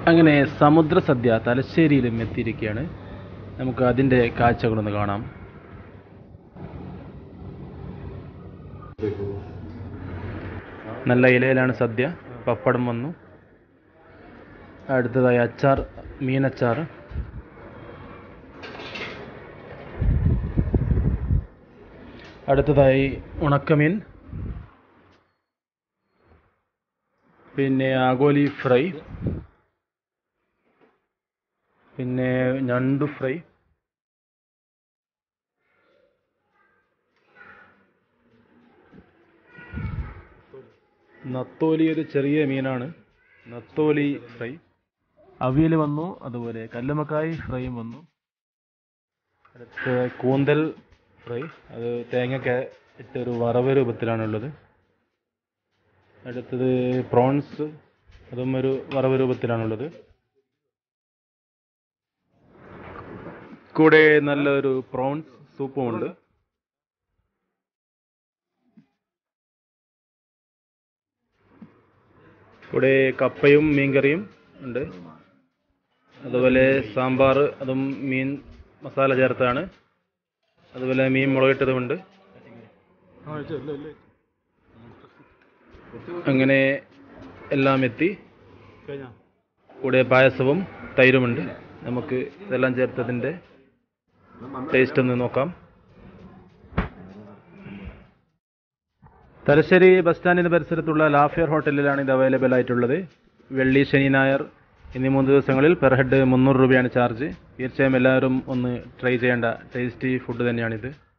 അങ്ങനെ സമുദ്ര സദ്യ തലശ്ശേരിയിലും എത്തിയിരിക്കുകയാണ് നമുക്ക് അതിൻ്റെ കാഴ്ചകളൊന്ന് കാണാം നല്ല ഇലയിലാണ് സദ്യ പപ്പടം വന്നു അടുത്തതായി അച്ചാർ മീനച്ചാർ അടുത്തതായി ഉണക്കമീൻ പിന്നെ ആഗോലി ഫ്രൈ പിന്നെ ഞണ്ടു ഫ്രൈ നത്തോലി ഒരു ചെറിയ മീനാണ് നത്തോലി ഫ്രൈ അവിയൽ വന്നു അതുപോലെ കല്ലുമക്കായ് ഫ്രൈയും വന്നു അടുത്ത കൂന്തൽ ഫ്രൈ അത് തേങ്ങയൊക്കെ ഇട്ടൊരു വറവ് രൂപത്തിലാണുള്ളത് അടുത്തത് പ്രോൺസ് അതും ഒരു വറവ് രൂപത്തിലാണുള്ളത് കൂടെ നല്ലൊരു പ്രോൺസ് സൂപ്പും ഉണ്ട് കൂടെ കപ്പയും മീൻകറിയും ഉണ്ട് അതുപോലെ സാമ്പാർ അതും മീൻ മസാല ചേർത്താണ് അതുപോലെ മീൻ മുളകിട്ടതുമുണ്ട് അങ്ങനെ എല്ലാം എത്തി കൂടെ പായസവും തൈരുമുണ്ട് നമുക്ക് ഇതെല്ലാം ചേർത്തതിൻ്റെ ടേസ്റ്റ് ഒന്ന് നോക്കാം തലശ്ശേരി ബസ് സ്റ്റാൻഡിന് പരിസരത്തുള്ള ലാഫിയർ ഹോട്ടലിലാണ് ഇത് അവൈലബിൾ ആയിട്ടുള്ളത് വെള്ളി ശനി ഞായർ എന്നീ മൂന്ന് ദിവസങ്ങളിൽ പെർ ഹെഡ് മുന്നൂറ് രൂപയാണ് ചാർജ് തീർച്ചയായും എല്ലാവരും ഒന്ന് ട്രൈ ചെയ്യേണ്ട ടേസ്റ്റി ഫുഡ് തന്നെയാണിത്